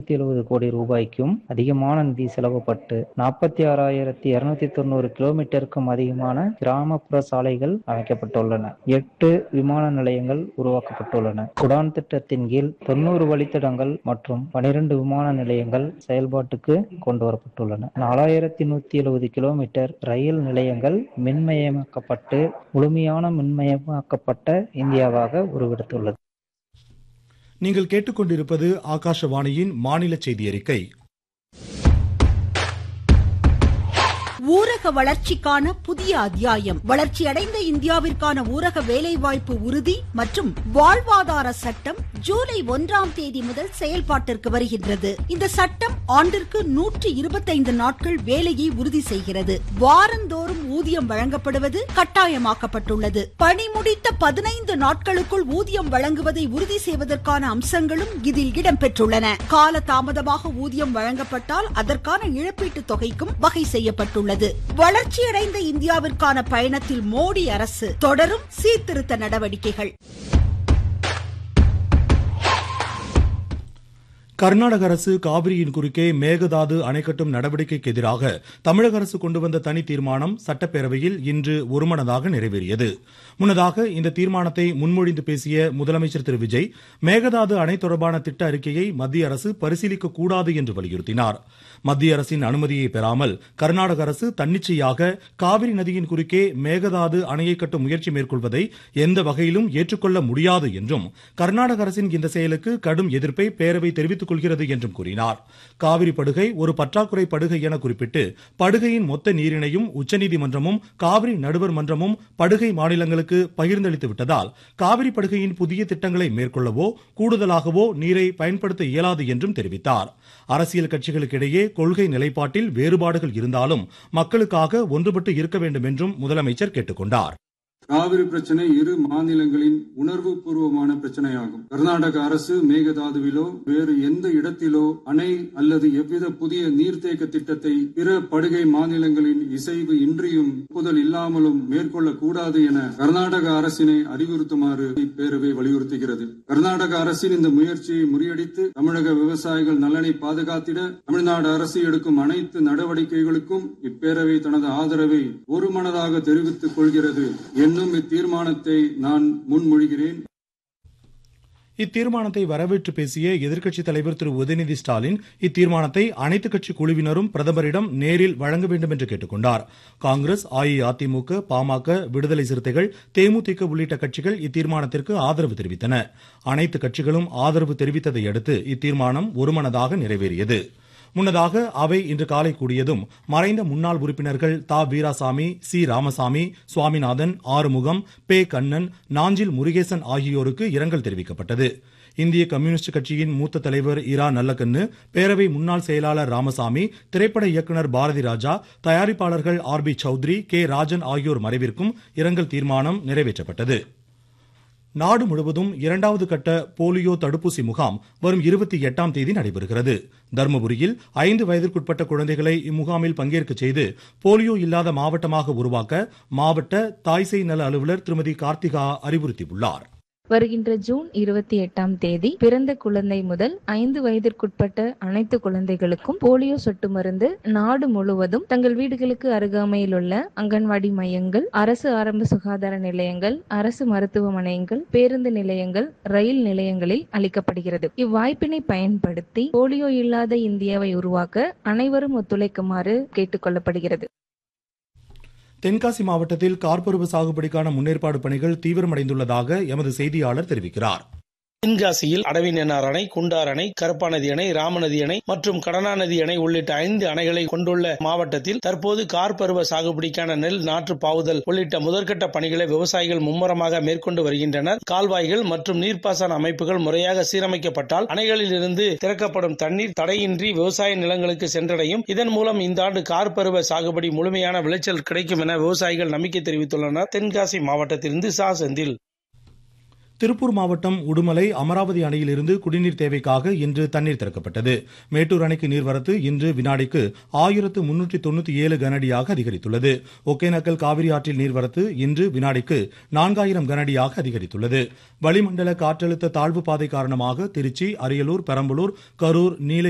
இருநூத்தி எழுபது கோடி ரூபாய்க்கும் அதிகமான நிதி செலவுப்பட்டு நாற்பத்தி ஆறாயிரத்தி இருநூத்தி தொண்ணூறு கிலோமீட்டருக்கும் அதிகமான கிராமப்புற சாலைகள் அமைக்கப்பட்டுள்ளன எட்டு விமான நிலையங்கள் உருவாக்கப்பட்டுள்ளன குடான் திட்டத்தின் கீழ் தொண்ணூறு வழித்தடங்கள் மற்றும் பனிரெண்டு விமான நிலையங்கள் செயல்பாட்டுக்கு கொண்டு வரப்பட்டுள்ளன நாலாயிரத்தி நூத்தி எழுபது கிலோமீட்டர் ரயில் நிலையங்கள் மின்மயமாக்கப்பட்டு முழுமையான மின்மயமாக்கப்பட்ட இந்தியாவாக உருவெடுத்துள்ளது நீங்கள் கேட்டுக்கொண்டிருப்பது ஆகாஷவாணியின் மாநில செய்தி அறிக்கை ஊரக வளர்ச்சிக்கான புதிய அத்தியாயம் வளர்ச்சியடைந்த இந்தியாவிற்கான ஊரக வேலைவாய்ப்பு உறுதி மற்றும் வாழ்வாதார சட்டம் ஜூலை ஒன்றாம் தேதி முதல் செயல்பாட்டிற்கு வருகின்றது இந்த சட்டம் ஆண்டிற்கு நூற்றி இருபத்தைந்து நாட்கள் வேலையை உறுதி செய்கிறது வாரந்தோறும் ஊதியம் வழங்கப்படுவது கட்டாயமாக்கப்பட்டுள்ளது பணி முடித்த பதினைந்து நாட்களுக்குள் ஊதியம் வழங்குவதை உறுதி செய்வதற்கான அம்சங்களும் இதில் இடம்பெற்றுள்ளன கால தாமதமாக ஊதியம் வழங்கப்பட்டால் அதற்கான இழப்பீட்டுத் தொகைக்கும் வகை செய்யப்பட்டுள்ளது உள்ளது வளர்ச்சியடைந்த இந்தியாவிற்கான பயணத்தில் மோடி அரசு தொடரும் சீர்திருத்த நடவடிக்கைகள் கர்நாடக அரசு காவிரியின் குறுக்கே மேகதாது அணை கட்டும் நடவடிக்கைக்கு எதிராக தமிழக அரசு கொண்டு வந்த தனி தீர்மானம் சட்டப்பேரவையில் இன்று ஒருமனதாக நிறைவேறியது முன்னதாக இந்த தீர்மானத்தை முன்மொழிந்து பேசிய முதலமைச்சர் திரு விஜய் மேகதாது அணை தொடர்பான திட்ட அறிக்கையை மத்திய அரசு பரிசீலிக்க கூடாது என்று வலியுறுத்தினார் மத்திய அரசின் அனுமதியை பெறாமல் கர்நாடக அரசு தன்னிச்சையாக காவிரி நதியின் குறுக்கே மேகதாது அணையை கட்டும் முயற்சி மேற்கொள்வதை எந்த வகையிலும் ஏற்றுக்கொள்ள முடியாது என்றும் கர்நாடக அரசின் இந்த செயலுக்கு கடும் எதிர்ப்பை பேரவை தெரிவித்துக் கொள்கிறது என்றும் கூறினார் காவிரி படுகை ஒரு பற்றாக்குறை படுகை என குறிப்பிட்டு படுகையின் மொத்த நீரினையும் உச்சநீதிமன்றமும் காவிரி நடுவர் மன்றமும் படுகை மாநிலங்களுக்கு பகிர்ந்தளித்து விட்டதால் காவிரி படுகையின் புதிய திட்டங்களை மேற்கொள்ளவோ கூடுதலாகவோ நீரை பயன்படுத்த இயலாது என்றும் தெரிவித்தார் அரசியல் கட்சிகளுக்கிடையே கொள்கை நிலைப்பாட்டில் வேறுபாடுகள் இருந்தாலும் மக்களுக்காக ஒன்றுபட்டு இருக்க வேண்டும் என்றும் முதலமைச்சர் கேட்டுக்கொண்டார் காவிரி பிரச்சனை இரு மாநிலங்களின் உணர்வு பூர்வமான பிரச்சனையாகும் கர்நாடக அரசு மேகதாதுவிலோ வேறு எந்த இடத்திலோ அணை அல்லது எவ்வித புதிய நீர்த்தேக்க திட்டத்தை பிற படுகை மாநிலங்களின் இசைவு இன்றியும் ஒப்புதல் இல்லாமலும் மேற்கொள்ளக் கூடாது என கர்நாடக அரசினை அறிவுறுத்துமாறு இப்பேரவை வலியுறுத்துகிறது கர்நாடக அரசின் இந்த முயற்சியை முறியடித்து தமிழக விவசாயிகள் நலனை பாதுகாத்திட தமிழ்நாடு அரசு எடுக்கும் அனைத்து நடவடிக்கைகளுக்கும் இப்பேரவை தனது ஆதரவை ஒருமனதாக தெரிவித்துக் கொள்கிறது என்னும் இத்தீர்மானத்தை நான் முன்மொழிகிறேன் இத்தீர்மானத்தை வரவேற்று பேசிய எதிர்க்கட்சித் தலைவர் திரு உதயநிதி ஸ்டாலின் இத்தீர்மானத்தை அனைத்துக் கட்சி குழுவினரும் பிரதமரிடம் நேரில் வழங்க வேண்டும் என்று கேட்டுக்கொண்டார் காங்கிரஸ் அஇஅதிமுக பாமக விடுதலை சிறுத்தைகள் தேமுதிக உள்ளிட்ட கட்சிகள் இத்தீர்மானத்திற்கு ஆதரவு தெரிவித்தன அனைத்து கட்சிகளும் ஆதரவு தெரிவித்ததை அடுத்து இத்தீர்மானம் ஒருமனதாக நிறைவேறியது முன்னதாக அவை இன்று காலை கூடியதும் மறைந்த முன்னாள் உறுப்பினர்கள் தா வீராசாமி சி ராமசாமி சுவாமிநாதன் ஆறுமுகம் பே கண்ணன் நாஞ்சில் முருகேசன் ஆகியோருக்கு இரங்கல் தெரிவிக்கப்பட்டது இந்திய கம்யூனிஸ்ட் கட்சியின் மூத்த தலைவர் இரா நல்லக்கண்ணு பேரவை முன்னாள் செயலாளர் ராமசாமி திரைப்பட இயக்குநர் பாரதி ராஜா தயாரிப்பாளர்கள் R B Choudary K Rajan ஆகியோர் மறைவிற்கும் இரங்கல் தீர்மானம் நிறைவேற்றப்பட்டது நாடு முழுவதும் இரண்டாவது கட்ட போலியோ தடுப்பூசி முகாம் வரும் இருபத்தி எட்டாம் தேதி நடைபெறுகிறது தருமபுரியில் ஐந்து வயதிற்குட்பட்ட குழந்தைகளை இம்முகாமில் பங்கேற்க செய்து போலியோ இல்லாத மாவட்டமாக உருவாக்க மாவட்ட தாய்சேய் நல அலுவலர் திருமதி கார்த்திகா அறிவுறுத்தியுள்ளார் வருகின்ற ஜூன் இருபத்தி எட்டாம் தேதி பிறந்த குழந்தை முதல் ஐந்து வயதிற்குட்பட்ட அனைத்து குழந்தைகளுக்கும் போலியோ சொட்டு மருந்து நாடு முழுவதும் தங்கள் வீடுகளுக்கு அருகாமையில் உள்ள அங்கன்வாடி மையங்கள் அரசு ஆரம்ப சுகாதார நிலையங்கள் அரசு மருத்துவமனைகள் பேருந்து நிலையங்கள் ரயில் நிலையங்களில் அளிக்கப்படுகிறது இவ்வாய்ப்பினை பயன்படுத்தி போலியோ இல்லாத இந்தியாவை உருவாக்க அனைவரும் ஒத்துழைக்குமாறு கேட்டுக் கொள்ளப்படுகிறது தென்காசி மாவட்டத்தில் கார்பருவ சாகுபடிக்கான முன்னேற்பாடு பணிகள் தீவிரமடைந்துள்ளதாக எமது செய்தியாளர் தெரிவிக்கிறார் தென்காசியில் அடவிநென்னார் அணை குண்டார் அணை கருப்பாநதி அணை ராமநதி அணை மற்றும் கடனாநதி அணை உள்ளிட்ட ஐந்து அணைகளை கொண்டுள்ள மாவட்டத்தில் தற்போது கார் பருவ சாகுபடிக்கான நெல் நாற்று பாவுதல் உள்ளிட்ட முதற்கட்ட பணிகளை விவசாயிகள் மும்முரமாக மேற்கொண்டு வருகின்றனர் கால்வாய்கள் மற்றும் நீர்ப்பாசன அமைப்புகள் முறையாக சீரமைக்கப்பட்டால் அணைகளில் இருந்து திறக்கப்படும் தண்ணீர் தடையின்றி விவசாய நிலங்களுக்கு சென்றடையும் இதன் மூலம் இந்த ஆண்டு கார் பருவ சாகுபடி முழுமையான விளைச்சல் கிடைக்கும் என விவசாயிகள் நம்பிக்கை தெரிவித்துள்ளனர் தென்காசி மாவட்டத்திலிருந்து சா செந்தில் திருப்பூர் மாவட்டம் உடுமலை அமராவதி அணையிலிருந்து குடிநீர் தேவைக்காக இன்று தண்ணீர் திறக்கப்பட்டது மேட்டூர் அணைக்கு நீர்வரத்து இன்று வினாடிக்கு ஆயிரத்து முன்னூற்றி தொண்ணூத்தி ஏழு கனஅடியாக அதிகரித்துள்ளது ஒகேனக்கல் காவிரி ஆற்றில் நீர்வரத்து இன்று வினாடிக்கு நான்காயிரம் கனஅடியாக அதிகரித்துள்ளது வளிமண்டல காற்றழுத்த தாழ்வு பாதை காரணமாக திருச்சி அரியலூர் பெரம்பலூர் கரூர் நீல